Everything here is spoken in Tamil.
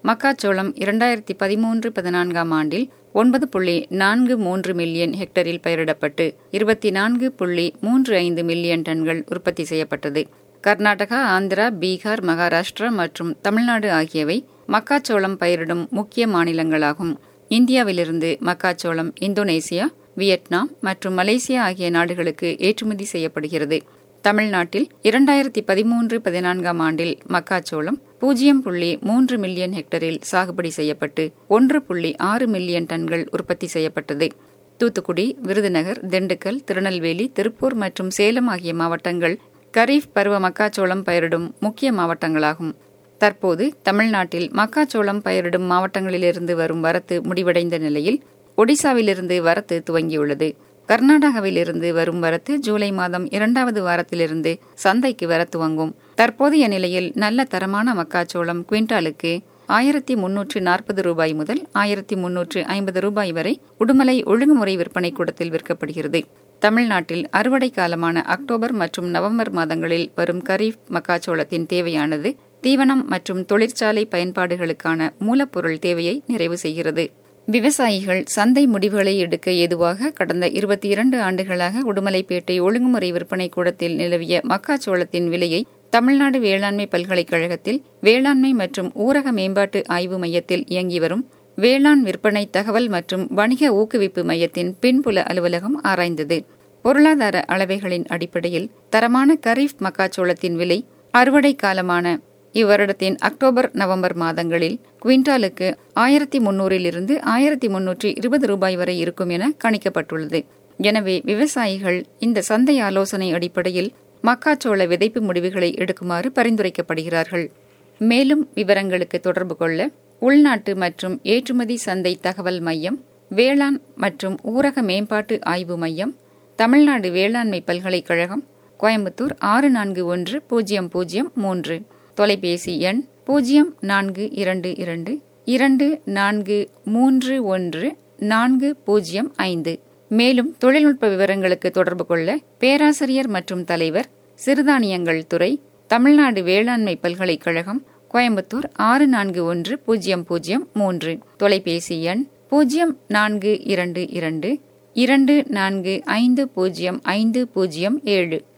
மக்காச்சோளம் இரண்டாயிரத்தி பதிமூன்று பதினான்காம் ஆண்டில் ஒன்பது புள்ளி நான்கு மூன்று மில்லியன் ஹெக்டரில் பயிரிடப்பட்டு இருபத்தி நான்கு புள்ளி மூன்று ஐந்து மில்லியன் டன்கள் உற்பத்தி செய்யப்பட்டது கர்நாடகா ஆந்திரா பீகார் மகாராஷ்டிரா மற்றும் தமிழ்நாடு ஆகியவை மக்காச்சோளம் பயிரிடும் முக்கிய மாநிலங்களாகும் இந்தியாவிலிருந்து மக்காச்சோளம் இந்தோனேசியா வியட்நாம் மற்றும் மலேசியா ஆகிய நாடுகளுக்கு ஏற்றுமதி செய்யப்படுகிறது தமிழ்நாட்டில் இரண்டாயிரத்தி பதிமூன்று பதினான்காம் ஆண்டில் மக்காச்சோளம் பூஜ்ஜியம் புள்ளி மூன்று மில்லியன் ஹெக்டரில் சாகுபடி செய்யப்பட்டு ஒன்று புள்ளி ஆறு மில்லியன் டன்கள் உற்பத்தி செய்யப்பட்டது தூத்துக்குடி விருதுநகர் திண்டுக்கல் திருநெல்வேலி திருப்பூர் மற்றும் சேலம் ஆகிய மாவட்டங்கள் கரீஃப் பருவ மக்காச்சோளம் பயிரிடும் முக்கிய மாவட்டங்களாகும் தற்போது தமிழ்நாட்டில் மக்காச்சோளம் பயிரிடும் மாவட்டங்களிலிருந்து வரும் வரத்து முடிவடைந்த நிலையில் ஒடிசாவிலிருந்து வரத்து துவங்கியுள்ளது கர்நாடகாவிலிருந்து வரும் வரத்து ஜூலை மாதம் இரண்டாவது வாரத்திலிருந்து சந்தைக்கு வர துவங்கும் தற்போதைய நிலையில் நல்ல தரமான மக்காச்சோளம் குவிண்டாலுக்கு ஆயிரத்தி முன்னூற்று நாற்பது ரூபாய் முதல் ஆயிரத்தி முன்னூற்று ஐம்பது ரூபாய் வரை உடுமலை ஒழுங்குமுறை விற்பனை கூடத்தில் விற்கப்படுகிறது தமிழ்நாட்டில் அறுவடை காலமான அக்டோபர் மற்றும் நவம்பர் மாதங்களில் வரும் கரீஃப் மக்காச்சோளத்தின் தேவையானது தீவனம் மற்றும் தொழிற்சாலை பயன்பாடுகளுக்கான மூலப்பொருள் தேவையை நிறைவு செய்கிறது விவசாயிகள் சந்தை முடிவுகளை எடுக்க ஏதுவாக கடந்த இருபத்தி இரண்டு ஆண்டுகளாக உடுமலைப்பேட்டை ஒழுங்குமுறை விற்பனை கூடத்தில் நிலவிய மக்காச்சோளத்தின் விலையை தமிழ்நாடு வேளாண்மை பல்கலைக்கழகத்தில் வேளாண்மை மற்றும் ஊரக மேம்பாட்டு ஆய்வு மையத்தில் இயங்கி வரும் வேளாண் விற்பனை தகவல் மற்றும் வணிக ஊக்குவிப்பு மையத்தின் பின்புல அலுவலகம் ஆராய்ந்தது பொருளாதார அளவைகளின் அடிப்படையில் தரமான கரீஃப் மக்காச்சோளத்தின் விலை அறுவடை காலமான இவ்வருடத்தின் அக்டோபர் நவம்பர் மாதங்களில் குவிண்டாலுக்கு ஆயிரத்தி முன்னூறிலிருந்து ஆயிரத்தி முன்னூற்றி இருபது ரூபாய் வரை இருக்கும் என கணிக்கப்பட்டுள்ளது எனவே விவசாயிகள் இந்த சந்தை ஆலோசனை அடிப்படையில் மக்காச்சோள விதைப்பு முடிவுகளை எடுக்குமாறு பரிந்துரைக்கப்படுகிறார்கள் மேலும் விவரங்களுக்கு தொடர்பு கொள்ள உள்நாட்டு மற்றும் ஏற்றுமதி சந்தை தகவல் மையம் வேளாண் மற்றும் ஊரக மேம்பாட்டு ஆய்வு மையம் தமிழ்நாடு வேளாண்மை பல்கலைக்கழகம் கோயம்புத்தூர் ஆறு நான்கு ஒன்று பூஜ்ஜியம் பூஜ்ஜியம் மூன்று தொலைபேசி எண் பூஜ்ஜியம் நான்கு இரண்டு இரண்டு இரண்டு நான்கு மூன்று ஒன்று நான்கு பூஜ்ஜியம் ஐந்து மேலும் தொழில்நுட்ப விவரங்களுக்கு தொடர்பு கொள்ள பேராசிரியர் மற்றும் தலைவர் சிறுதானியங்கள் துறை தமிழ்நாடு வேளாண்மை பல்கலைக்கழகம் கோயம்புத்தூர் ஆறு நான்கு ஒன்று பூஜ்ஜியம் பூஜ்ஜியம் மூன்று தொலைபேசி எண் பூஜ்ஜியம் நான்கு இரண்டு இரண்டு இரண்டு நான்கு ஐந்து பூஜ்ஜியம் ஐந்து பூஜ்ஜியம் ஏழு